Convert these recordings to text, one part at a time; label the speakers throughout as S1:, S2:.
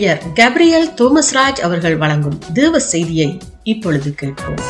S1: ஊழியர் கேப்ரியல் தோமஸ்ராஜ் அவர்கள் வழங்கும் தேவ செய்தியை இப்பொழுது கேட்போம்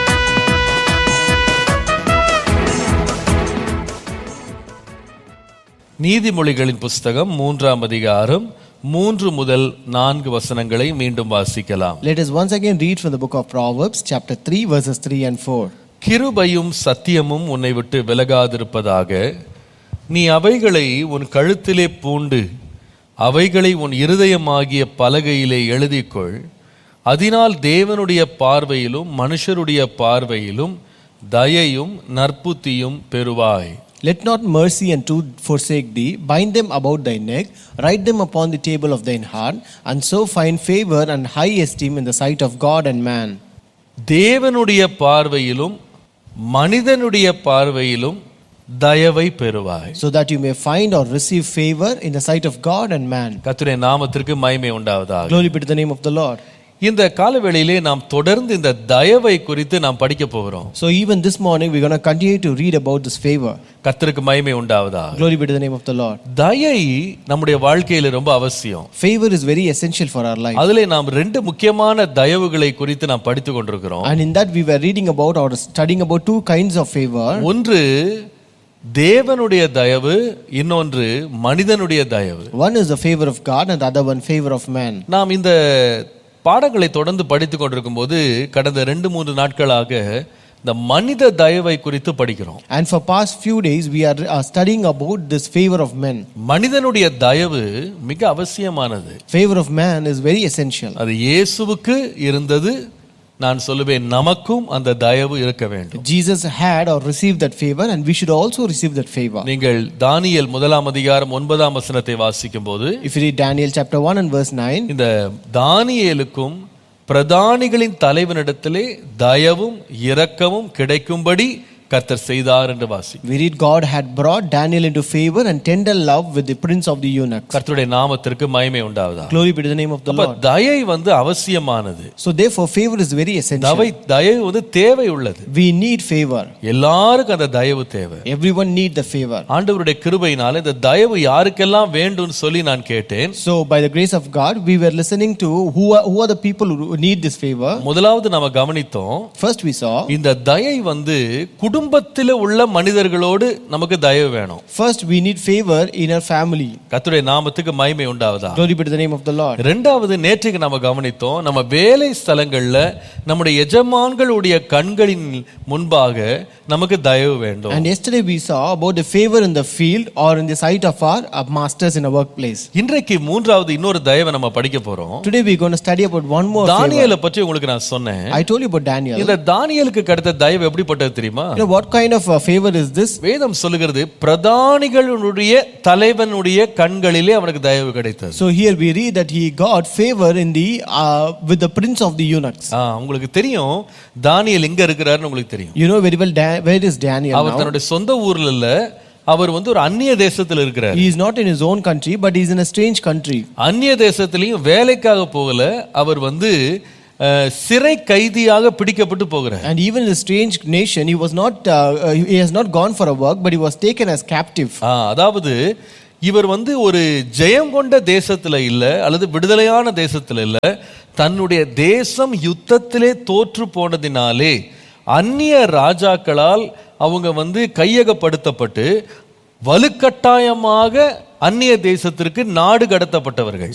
S2: நீதிமொழிகளின் புஸ்தகம் மூன்றாம் அதிகாரம் மூன்று முதல் நான்கு வசனங்களை மீண்டும் வாசிக்கலாம்
S3: Let us once again read from the book of Proverbs, chapter 3, verses 3 and 4.
S2: கிருபையும் சத்தியமும் உன்னை விட்டு விலகாதிருப்பதாக நீ அவைகளை உன் கழுத்திலே பூண்டு அவைகளை உன் இருதயமாகிய பலகையிலே எழுதிக்கொள் அதனால் தேவனுடைய பார்வையிலும் மனுஷருடைய பார்வையிலும் தயையும் நற்புத்தியும் பெறுவாய்
S3: Let not mercy and truth forsake thee, bind them about thy neck, write them upon the table of thine heart, and so find favor and high esteem in the sight of God and man.
S2: தேவனுடைய பார்வையிலும் மனிதனுடைய பார்வையிலும் தயவை பெறுவாய்
S3: So that you may find or receive favor in the sight of God and man.
S2: கர்த்தருடைய நாமத்திற்கு மகிமை உண்டாவதாக
S3: Glory be to the name of the Lord.
S2: இந்த காலவேளையிலே நாம் தொடர்ந்து இந்த தயவை குறித்து நாம் படிக்க போகிறோம்
S3: So even this morning, we're going to continue to read about this favor.
S2: கர்த்தருக்கு மகிமை உண்டாவதாக
S3: Glory be to the name of the Lord.
S2: தயை நம்முடைய வாழ்க்கையில ரொம்ப அவசியம்
S3: Favor is very essential for our life.
S2: அதிலே நாம் ரெண்டு முக்கியமான தயவுகளை குறித்து நாம் படித்து கொண்டிருக்கிறோம்
S3: And in that, we were reading about or studying about two kinds of favor.
S2: ஒன்று தேவனுடைய தயவு இன்னொன்று மனிதனுடைய தயவு
S3: One is the favor of God, and the other one, favor of man.
S2: நாம் இந்த பாடங்களை தொடர்ந்து படித்து கொண்டிருக்கும் போது கடந்த ரெண்டு மூன்று நாட்களாக இந்த மனித தயவை குறித்து படிக்கிறோம்
S3: And for past few days, we are uh, studying about this favor of men.
S2: மனிதனுடைய தயவு மிக அவசியமானது
S3: Favor of man is very essential.
S2: அது இயேசுவுக்கு இருந்தது நான் சொல்லுவேன் நமக்கும் அந்த தயவு இருக்க வேண்டும்
S3: Jesus had or received that favor, and we should also receive that favor.
S2: நீங்கள் தானியேல் முதலாம் அதிகாரம் ஒன்பதாம் வசனத்தை வாசிக்கும் போது
S3: If you read Daniel chapter 1 and verse 9,
S2: இந்த தானியேலுக்கும் பிரதானிகளின் தலைவனிடத்திலே தயவும் இரக்கமும் கிடைக்கும்படி கர்த்தர் செய்தார் என்று வாசி
S3: we read God had brought Daniel into favor and tender love with the prince of the eunuchs.
S2: கர்த்தருடைய நாமத்திற்கு மகிமை உண்டாவதா
S3: Glory be to the name of the
S2: அப்ப
S3: Lord.
S2: தயை வந்து அவசியமானது
S3: So therefore, favor is very essential.
S2: தவை தயவு வந்து தேவை உள்ளது
S3: We need favor.
S2: எல்லாருக்கும் அந்த தயவு தேவை
S3: Everyone need the favor.
S2: ஆண்டவருடைய கிருபையினால இந்த தயவு யாருக்கெல்லாம் வேண்டும்னு சொல்லி நான் கேட்டேன்
S3: So by the grace of God, we were listening to who are, who are the people who need this favor.
S2: முதலாவது நாம கவனித்தோம்
S3: First we saw,
S2: இந்த தயை வந்து குடும்பத்தில் உள்ள மனிதர்களோடு நமக்கு தயவு வேணும்
S3: first we need favor in our family.
S2: கர்த்தருடைய நாமத்துக்கு மகிமை உண்டாவதா
S3: Glory be to the name of the Lord.
S2: ரெண்டாவது நேற்றுக்கு நம்ம கவனித்தோம் நம்ம வேலை ஸ்தலங்கள்ல நம்முடைய எஜமான்களுடைய கண்களின் முன்பாக நமக்கு தயவு வேண்டும்
S3: And yesterday we saw about the favor in the field or in the sight of our uh, masters in a workplace.
S2: இன்றைக்கு மூன்றாவது இன்னொரு தயவை நம்ம படிக்க போறோம்
S3: Today we're going to study about one more favor.
S2: தானியேலை பற்றி உங்களுக்கு நான் சொன்னேன்
S3: I told you about Daniel.
S2: இந்த தானியலுக்கு கிடைத்த தயவு எப்படிப்பட்டது தெரியுமா
S3: You know what kind of uh, favor is this?
S2: வேதம் சொல்லுகிறது பிரதானிகளுடைய தலைவனுடைய கண்களிலே அவனுக்கு தயவு கிடைத்தது
S3: So here we read that he got favor in the uh, with the prince of the eunuchs.
S2: ஆ, உங்களுக்கு தெரியும் தானியல் எங்க இருக்கிறாருன்னு உங்களுக்கு தெரியும்
S3: You know very well Da- where is Daniel
S2: our
S3: now?
S2: தன்னுடைய சொந்த ஊர்ல இல்ல அவர் வந்து ஒரு அந்நிய தேசத்துல இருக்கிறார்
S3: He is not in his own country, but he is in a strange country.
S2: அந்நிய தேசத்திலையும் வேலைக்காக போகல அவர் வந்து அஹ், சிறை கைதியாக பிடிக்கப்பட்டு போகிறார்
S3: And even in a strange nation, he was not. Uh, uh, he has not gone for a work, but he was taken as captive.
S2: ஆ, அதாவது இவர் வந்து ஒரு ஜெயம் கொண்ட தேசத்துல இல்ல அல்லது விடுதலையான தேசத்துல இல்ல தன்னுடைய தேசம் யுத்தத்திலே தோற்று போனதினாலே அந்நிய ராஜாக்களால் அவங்க வந்து கையகப்படுத்தப்பட்டு வலுக்கட்டாயமாக அந்நிய தேசத்திற்கு நாடு கடத்தப்பட்டவர்கள்